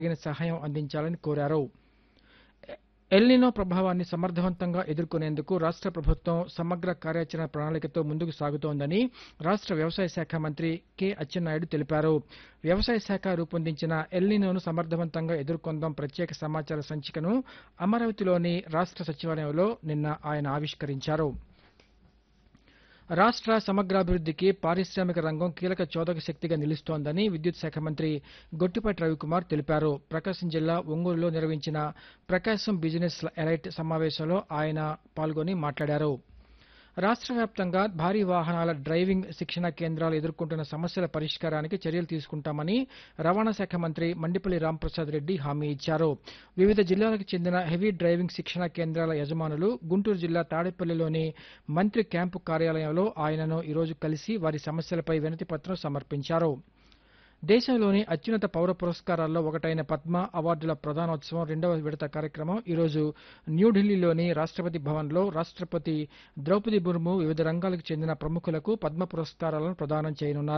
తగిన సహాయం అందించాలని కోరారు ఎల్నినో ప్రభావాన్ని సమర్థవంతంగా ఎదుర్కొనేందుకు రాష్ట్ర ప్రభుత్వం సమగ్ర కార్యాచరణ ప్రణాళికతో ముందుకు సాగుతోందని రాష్ట్ర వ్యవసాయ శాఖ మంత్రి కె అచ్చెన్నాయుడు తెలిపారు వ్యవసాయ శాఖ రూపొందించిన ఎల్నినోను సమర్థవంతంగా ఎదుర్కొందాం ప్రత్యేక సమాచార సంచికను అమరావతిలోని రాష్ట్ర సచివాలయంలో నిన్న ఆయన ఆవిష్కరించారు రాష్ట్ర సమగ్రాభివృద్ధికి పారిశ్రామిక రంగం కీలక చోదక శక్తిగా నిలుస్తోందని విద్యుత్ శాఖ మంత్రి గొట్టిపాటి రవికుమార్ తెలిపారు ప్రకాశం జిల్లా ఒంగోలులో నిర్వహించిన ప్రకాశం బిజినెస్ ఎలైట్ సమావేశంలో ఆయన పాల్గొని మాట్లాడారు రాష్ట్ర వ్యాప్తంగా భారీ వాహనాల డ్రైవింగ్ శిక్షణ కేంద్రాలు ఎదుర్కొంటున్న సమస్యల పరిష్కారానికి చర్యలు తీసుకుంటామని రవాణా శాఖ మంత్రి మండిపల్లి రాంప్రసాద్ రెడ్డి హామీ ఇచ్చారు వివిధ జిల్లాలకు చెందిన హెవీ డ్రైవింగ్ శిక్షణ కేంద్రాల యజమానులు గుంటూరు జిల్లా తాడేపల్లిలోని మంత్రి క్యాంపు కార్యాలయంలో ఆయనను ఈరోజు కలిసి వారి సమస్యలపై వినతి పత్రం సమర్పించారు దేశంలోని అత్యున్నత పౌర పురస్కారాల్లో ఒకటైన పద్మ అవార్డుల ప్రధానోత్సవం రెండవ విడత కార్యక్రమం ఈరోజు న్యూఢిల్లీలోని రాష్ట్రపతి భవన్లో రాష్ట్రపతి ద్రౌపది ముర్ము వివిధ రంగాలకు చెందిన ప్రముఖులకు పద్మ పురస్కారాలను ప్రదానం చేయనున్నారు